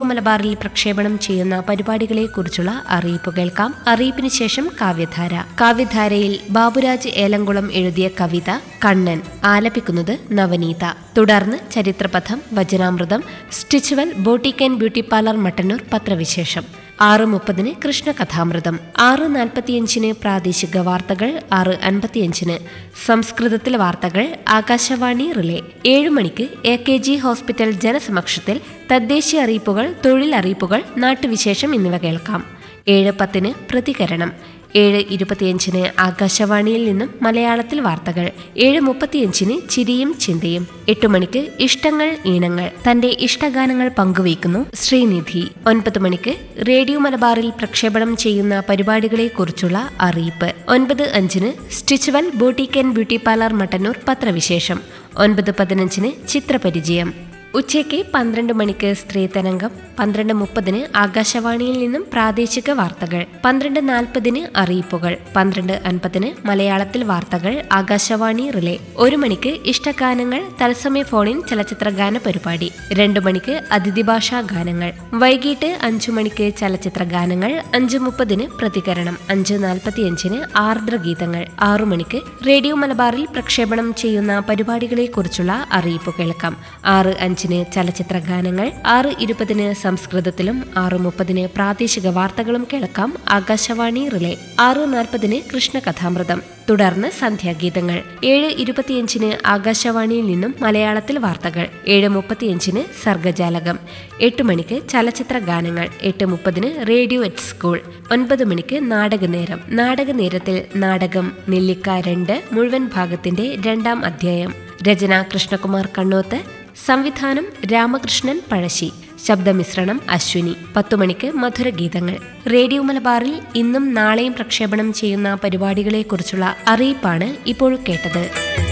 മലബാറിൽ പ്രക്ഷേപണം ചെയ്യുന്ന പരിപാടികളെക്കുറിച്ചുള്ള അറിയിപ്പ് കേൾക്കാം അറിയിപ്പിന് ശേഷം കാവ്യധാര കാവ്യധാരയിൽ ബാബുരാജ് ഏലംകുളം എഴുതിയ കവിത കണ്ണൻ ആലപിക്കുന്നത് നവനീത തുടർന്ന് ചരിത്രപഥം വചനാമൃതം stitchual boutique and beauty parlour Mattannur പത്രവിശേഷം ആറ് മുപ്പതിന് കൃഷ്ണകഥാമൃതം ആറ് നാൽപ്പത്തിയഞ്ചിന് പ്രാദേശിക വാർത്തകൾ ആറ് അൻപത്തിയഞ്ചിന് സംസ്കൃതത്തിൽ വാർത്തകൾ ആകാശവാണി റിലേ ഏഴു മണിക്ക് എ കെ ജി ഹോസ്പിറ്റൽ ജനസമക്ഷത്തിൽ തദ്ദേശീയ അറിയിപ്പുകൾ തൊഴിൽ അറിയിപ്പുകൾ നാട്ടുവിശേഷം എന്നിവ കേൾക്കാം ഏഴ് പത്തിന് പ്രതികരണം ഏഴ് ഇരുപത്തിയഞ്ചിന് ആകാശവാണിയിൽ നിന്നും മലയാളത്തിൽ വാർത്തകൾ ഏഴ് മുപ്പത്തിയഞ്ചിന് ചിരിയും ചിന്തയും എട്ടു മണിക്ക് ഇഷ്ടങ്ങൾ ഈണങ്ങൾ തന്റെ ഇഷ്ടഗാനങ്ങൾ പങ്കുവയ്ക്കുന്നു ശ്രീനിധി ഒൻപത് മണിക്ക് റേഡിയോ മലബാറിൽ പ്രക്ഷേപണം ചെയ്യുന്ന പരിപാടികളെക്കുറിച്ചുള്ള അറിയിപ്പ് ഒൻപത് അഞ്ചിന് stitchual boutique and beauty parlour Mattannur പത്രവിശേഷം ഒൻപത് പതിനഞ്ചിന് ചിത്രപരിചയം ഉച്ചയ്ക്ക് പന്ത്രണ്ട് മണിക്ക് സ്ത്രീതരംഗം പന്ത്രണ്ട് മുപ്പതിന് ആകാശവാണിയിൽ നിന്നും പ്രാദേശിക വാർത്തകൾ പന്ത്രണ്ട് നാൽപ്പതിന് അറിയിപ്പുകൾ പന്ത്രണ്ട് അൻപതിന് മലയാളത്തിൽ വാർത്തകൾ ആകാശവാണി റിലേ ഒരു മണിക്ക് ഇഷ്ടഗാനങ്ങൾ തത്സമയ ഫോണിൻ ചലച്ചിത്ര ഗാന പരിപാടി രണ്ടു മണിക്ക് അതിഥി ഭാഷാ ഗാനങ്ങൾ വൈകിട്ട് അഞ്ചു മണിക്ക് ചലച്ചിത്ര ഗാനങ്ങൾ അഞ്ചു മുപ്പതിന് പ്രതികരണം അഞ്ച് നാൽപ്പത്തിയഞ്ചിന് ആർദ്രഗീതങ്ങൾ ആറു മണിക്ക് റേഡിയോ മലബാറിൽ പ്രക്ഷേപണം ചെയ്യുന്ന പരിപാടികളെക്കുറിച്ചുള്ള അറിയിപ്പ് കേൾക്കാം ആറ് അഞ്ചിന് ചലച്ചിത്ര ഗാനങ്ങൾ ആറ് ഇരുപതിന് സംസ്കൃതത്തിലും ആറ് മുപ്പതിന് പ്രാദേശിക വാർത്തകളും കേൾക്കാം ആകാശവാണി റിലേ ആറ് നാൽപ്പതിന് കൃഷ്ണകഥാമൃതം തുടർന്ന് സന്ധ്യാഗീതങ്ങൾ ഏഴ് ഇരുപത്തിയഞ്ചിന് ആകാശവാണിയിൽ നിന്നും മലയാളത്തിൽ വാർത്തകൾ ഏഴ് മുപ്പത്തിയഞ്ചിന് സർഗജാലകം എട്ട് മണിക്ക് ചലച്ചിത്ര ഗാനങ്ങൾ എട്ട് മുപ്പതിന് റേഡിയോ എറ്റ് സ്കൂൾ ഒൻപത് മണിക്ക് നാടകനേരം നാടകനേരത്തിൽ നാടകം നെല്ലിക്ക രണ്ട് മുഴുവൻ ഭാഗത്തിന്റെ രണ്ടാം അധ്യായം രചന കൃഷ്ണകുമാർ കണ്ണോത്ത് സംവിധാനം രാമകൃഷ്ണൻ പഴശ്ശി ശബ്ദമിശ്രണം അശ്വിനി പത്തുമണിക്ക് മധുരഗീതങ്ങൾ റേഡിയോ മലബാറിൽ ഇന്നും നാളെയും പ്രക്ഷേപണം ചെയ്യുന്ന പരിപാടികളെക്കുറിച്ചുള്ള അറിയിപ്പാണ് ഇപ്പോൾ കേട്ടത്